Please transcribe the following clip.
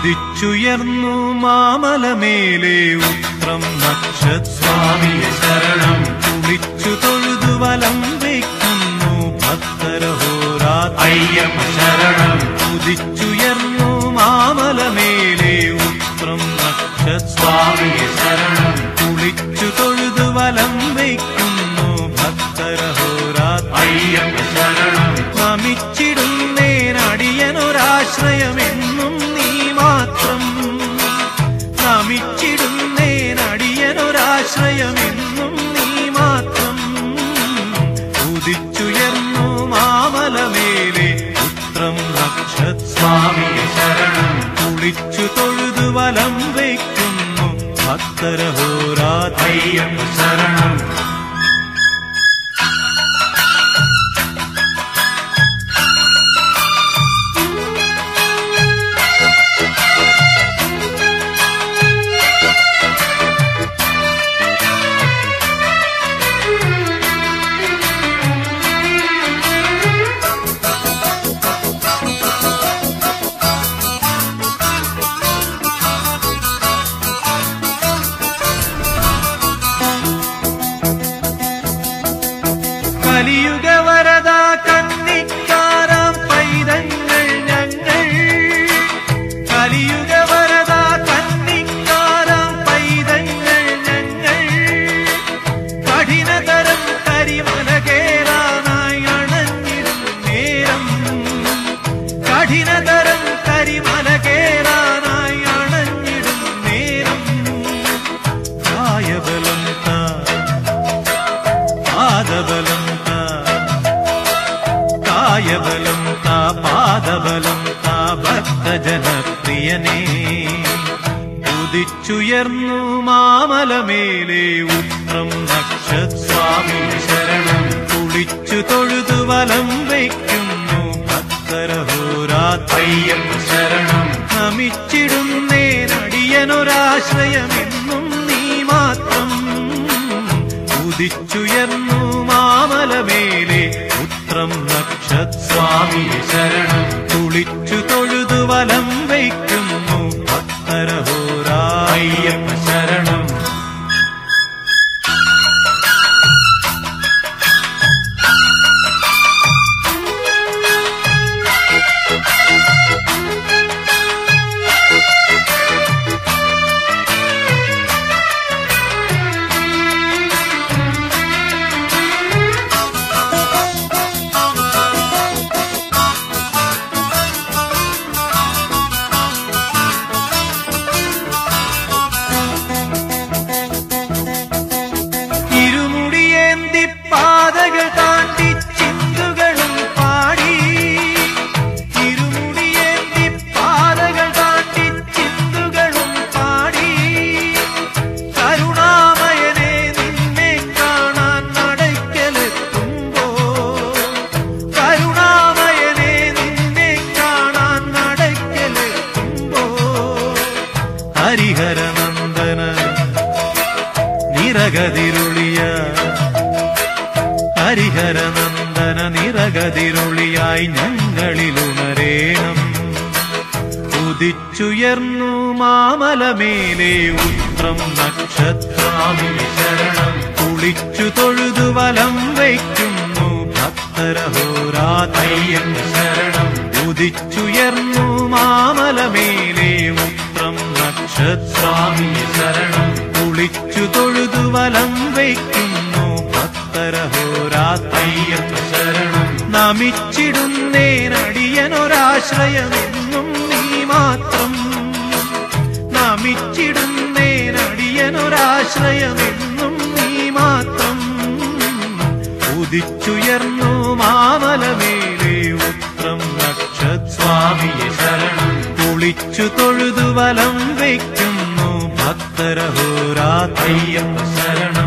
ഉദിച്ചുയർന്നു മാമലമേലെ ഉത്രം നക്ഷസ്വാമിയെ ശരണം കുളിച്ചു തൊഴുതു വലം വയ്ക്കുന്നു ഭക്തരഹോരാത്ര അയ്യപ്പ ശരണം ഉദിച്ചുയർന്നു മാമലമേലെ ഉത്രം നക്ഷസ്വാമി സ്വാമിയെ ശരണം കുളിച്ചു തൊഴുതു വലം വയ്ക്കുന്നു ഭക്തരഹോരാത്ര അയ്യപ്പ ശരണം നമിച്ചിടുന്നേനടിയനൊരാശ്രയമെന്നും നീ മാത്രം നമിച്ചിടുന്നേനടിയനൊരാശ്രയമെന്നും നീ മാത്രം ഉദിച്ചുയർന്നു മാമലമേലെ പുത്രം നക്ഷസ്വാമി സ്വാമിയെ ശരണം കുളിച്ചു തൊഴുതു വലം വയ്ക്കുന്നു ഭക്തരഹോരാത്ര അയ്യപ്പ ശരണം കലിയുഗ വരദ കന്നിക്കാരാം പൈതങ്ങൾ ഞങ്ങൾ കലിയുഗ വരദ കന്നിക്കാരാം പൈതങ്ങൾ ഞങ്ങൾ കഠിനതരം കരിമല കേറാനായി അണഞ്ഞിടും നേരം കഠിനതരം കരിമല കേറാനായി അണഞ്ഞിടും നേരം കായബലം താ പാദബലം താ കായബലം താ പാദബലം താ ഭക്തജനപ്രിയനേ ഉദിച്ചുയർന്നു മാമലമേലെ ഉത്രം നക്ഷസ്വാമി ശരണം കുളിച്ചു തൊഴുതു വലം വയ്ക്കുന്നു ഭക്തരഹോരാത്ര അയ്യപ്പ ശരണം നമിച്ചിടുന്നേനടിയനൊരാശ്രയമെന്നും നീ മാത്രം ഉദിച്ചുയർന്നു മാമലമേലെ പുത്രം നക്ഷസ്വാമി സ്വാമിയെ ശരണം കുളിച്ചു തൊഴുതു വലം വയ്ക്കുന്നു ഭക്തരഹോരായ അയ്യപ്പ ശരണം ഇരുമുടിയേന്തി പാതകൾ താണ്ടി ചിന്തുകളും പാടി ഇരുമുടിയേന്തി പാതകൾ താണ്ടി ചിന്തുകളും പാടി കരുണാമയനെ നിന്നെ കാണാൻ നടക്കലെത്തുമ്പോ കരുണാമയനെ നിന്നെ കാണാൻ നടക്കലെത്തുമ്പോ ഹരിഹരനന്ദന നിറകതിരുളിയ ഹരിഹരനന്ദന നിറകതിരുളിയായി ഞങ്ങളിലുണരേണം ഉദിച്ചുയർന്നു മാമലമേലെ ഉത്രം നക്ഷത്രാമിനി ശരണം കുളിച്ചു തൊഴുതു വലം വയ്ക്കുന്നു ഭക്തരഹോരാതയ്യൻ ശരണം ഉദിച്ചുയർന്നു മാമലമേലെ ഉത്രം നക്ഷത്രാമിനി ശരണം കുളിച്ചു തൊഴുതു വലം വയ്ക്കുന്നു ഭക്തരഹോരാതയ്യൻ ശരണം നമിച്ചിടുന്നേനടിയനൊരാശ്രയമെന്നും നീ മാത്രം നമിച്ചിടുന്നേനടിയനൊരാശ്രയമെന്നും നീ മാത്രം ഉദിച്ചുയർന്നു മാമലമേലെ ഉത്രം നക്ഷസ്വാമിയെ സ്വാമിയെ ശരണം കുളിച്ചു തൊഴുതു വലം വയ്ക്കുന്നു ഭക്തരഹോരാതയ്യം അയ്യപ്പ ശരണം